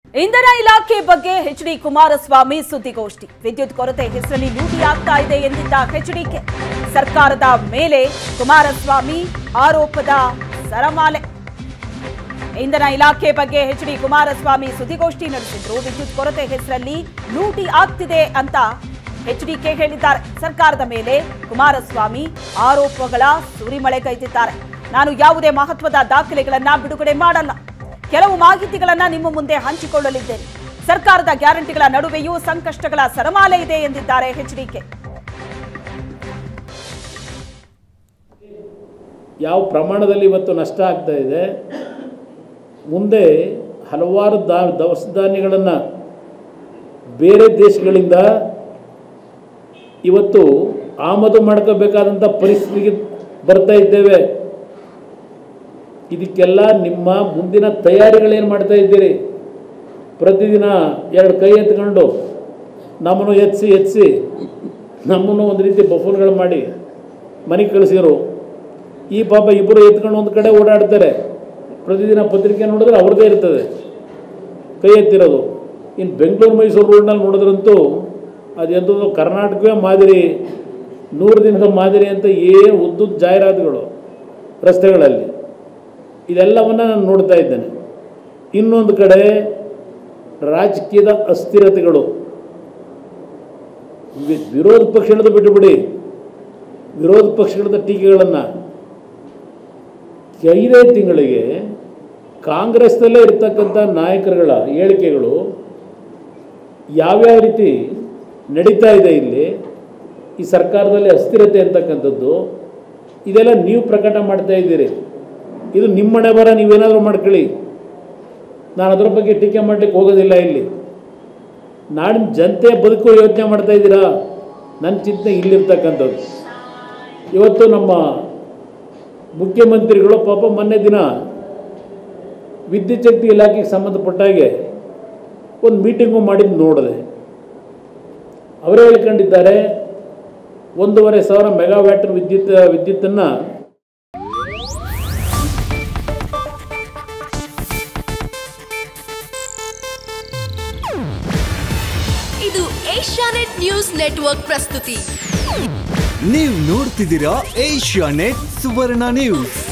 ಇಂಧನ ಇಲಾಖೆ ಬಗ್ಗೆ ಎಚ್ ಡಿ ಕುಮಾರಸ್ವಾಮಿ ಸುದ್ದಿಗೋಷ್ಠಿ ವಿದ್ಯುತ್ ಕೊರತೆ ಹೆಸರಲ್ಲಿ ಲೂಟಿ ಆಗ್ತಾ ಇದೆ ಎಂದಿದ್ದ ಎಚ್ಡಿಕೆ ಸರ್ಕಾರದ ಮೇಲೆ ಕುಮಾರಸ್ವಾಮಿ ಆರೋಪದ ಸರಮಾಲೆ ಇಂಧನ ಇಲಾಖೆ ಬಗ್ಗೆ ಎಚ್ ಡಿ ಕುಮಾರಸ್ವಾಮಿ ಸುದ್ದಿಗೋಷ್ಠಿ ನಡೆಸಿದ್ರು ವಿದ್ಯುತ್ ಕೊರತೆ ಹೆಸರಲ್ಲಿ ಲೂಟಿ ಆಗ್ತಿದೆ ಅಂತ ಎಚ್ಡಿಕೆ ಹೇಳಿದ್ದಾರೆ ಸರ್ಕಾರದ ಮೇಲೆ ಕುಮಾರಸ್ವಾಮಿ ಆರೋಪಗಳ ಸುರಿಮಳೆ ಕೈದಿದ್ದಾರೆ ನಾನು ಯಾವುದೇ ಮಹತ್ವದ ದಾಖಲೆಗಳನ್ನ ಬಿಡುಗಡೆ ಮಾಡಲ್ಲ ಕೆಲವು ಮಾಹಿತಿಗಳನ್ನ ನಿಮ್ಮ ಮುಂದೆ ಹಂಚಿಕೊಳ್ಳಲಿದ್ದೇನೆ ಸರ್ಕಾರದ ಗ್ಯಾರಂಟಿಗಳ ನಡುವೆಯೂ ಸಂಕಷ್ಟಗಳ ಸರಮಾಲೆ ಇದೆ ಎಂದಿದ್ದಾರೆ ಎಚ್ಡಿಕೆ ಯಾವ ಪ್ರಮಾಣದಲ್ಲಿ ಇವತ್ತು ನಷ್ಟ ಆಗ್ತಾ ಇದೆ ಮುಂದೆ ಹಲವಾರು ದಾ ದವಸ ಧಾನ್ಯಗಳನ್ನು ಬೇರೆ ದೇಶಗಳಿಂದ ಇವತ್ತು ಆಮದು ಮಾಡ್ಕೋಬೇಕಾದಂಥ ಪರಿಸ್ಥಿತಿಗೆ ಬರ್ತಾ ಇದ್ದೇವೆ ಇದಕ್ಕೆಲ್ಲ ನಿಮ್ಮ ಮುಂದಿನ ತಯಾರಿಗಳೇನು ಮಾಡ್ತಾ ಇದ್ದೀರಿ ಪ್ರತಿದಿನ ಎರಡು ಕೈ ಎತ್ಕೊಂಡು ನಮ್ಮನ್ನು ಎತ್ಸಿ ಎತ್ಸಿ ನಮ್ಮನ್ನು ಒಂದು ರೀತಿ ಬಫೂನ್ಗಳು ಮಾಡಿ ಮನೆಗೆ ಕಳಿಸಿರು ಈ ಪಾಪ ಇಬ್ಬರು ಎತ್ಕೊಂಡು ಒಂದು ಕಡೆ ಓಡಾಡ್ತಾರೆ ಪ್ರತಿದಿನ ಪತ್ರಿಕೆ ನೋಡಿದ್ರೆ ಅವ್ರದ್ದೇ ಇರ್ತದೆ ಕೈ ಎತ್ತಿರೋದು ಇನ್ನು ಬೆಂಗಳೂರು ಮೈಸೂರು ರೋಡ್ನಲ್ಲಿ ನೋಡಿದ್ರಂತೂ ಅದು ಎಂಥದ್ದು ಕರ್ನಾಟಕವೇ ಮಾದರಿ ನೂರು ದಿನದ ಮಾದರಿ ಅಂತ ಏನು ಉದ್ದುದ್ ಜಾಹೀರಾತುಗಳು ರಸ್ತೆಗಳಲ್ಲಿ ಇದೆಲ್ಲವನ್ನು ನಾನು ನೋಡ್ತಾ ಇದ್ದೇನೆ ಇನ್ನೊಂದು ಕಡೆ ರಾಜಕೀಯದ ಅಸ್ಥಿರತೆಗಳು ವಿ- ವಿರೋಧ ಪಕ್ಷಗಳದ್ದು ಬಿಟ್ಟುಬಿಡಿ ವಿರೋಧ ಪಕ್ಷಗಳದ ಟೀಕೆಗಳನ್ನು ಐದೇ ತಿಂಗಳಿಗೆ ಕಾಂಗ್ರೆಸ್ನಲ್ಲೇ ಇರ್ತಕ್ಕಂಥ ನಾಯಕರುಗಳ ಹೇಳಿಕೆಗಳು ಯಾವ್ಯಾವ ರೀತಿ ನಡೀತಾ ಇದೆ ಇಲ್ಲಿ ಈ ಸರ್ಕಾರದಲ್ಲಿ ಅಸ್ಥಿರತೆ ಅಂತಕ್ಕಂಥದ್ದು ಇದೆಲ್ಲ ನೀವು ಪ್ರಕಟ ಮಾಡ್ತಾ ಇದ್ದೀರಿ ಇದು ನಿಮ್ಮನೆ ಬರ ನೀವೇನಾದರೂ ಮಾಡ್ಕೊಳ್ಳಿ ನಾನು ಅದರ ಬಗ್ಗೆ ಟೀಕೆ ಮಾಡಲಿಕ್ಕೆ ಹೋಗೋದಿಲ್ಲ ಇಲ್ಲಿ ನಾಡಿನ ಜನತೆ ಬದುಕು ಯೋಚನೆ ಮಾಡ್ತಾ ಇದ್ದೀರಾ ನನ್ನ ಚಿಂತನೆ ಇಲ್ಲಿರ್ತಕ್ಕಂಥದ್ದು ಇವತ್ತು ನಮ್ಮ ಮುಖ್ಯಮಂತ್ರಿಗಳು ಪಾಪ ಮೊನ್ನೆ ದಿನ ವಿದ್ಯುತ್ ಶಕ್ತಿ ಇಲಾಖೆಗೆ ಸಂಬಂಧಪಟ್ಟ ಹಾಗೆ ಒಂದು ಮೀಟಿಂಗು ಮಾಡಿದ್ದು ನೋಡಿದೆ ಅವರೇ ಹೇಳ್ಕೊಂಡಿದ್ದಾರೆ ಒಂದೂವರೆ ಸಾವಿರ ಮೆಗಾವ್ಯಾಟ್ ವಿದ್ಯುತ್ ವಿದ್ಯುತ್ತನ್ನು ಇದು ಏಷ್ಯಾನೆಟ್ ನ್ಯೂಸ್ ನೆಟ್ವರ್ಕ್ ಪ್ರಸ್ತುತಿ ನೀವು ನೋಡ್ತಿದ್ದೀರಾ ಏಷ್ಯಾ ನೆಟ್ ಸುವರ್ಣ ನ್ಯೂಸ್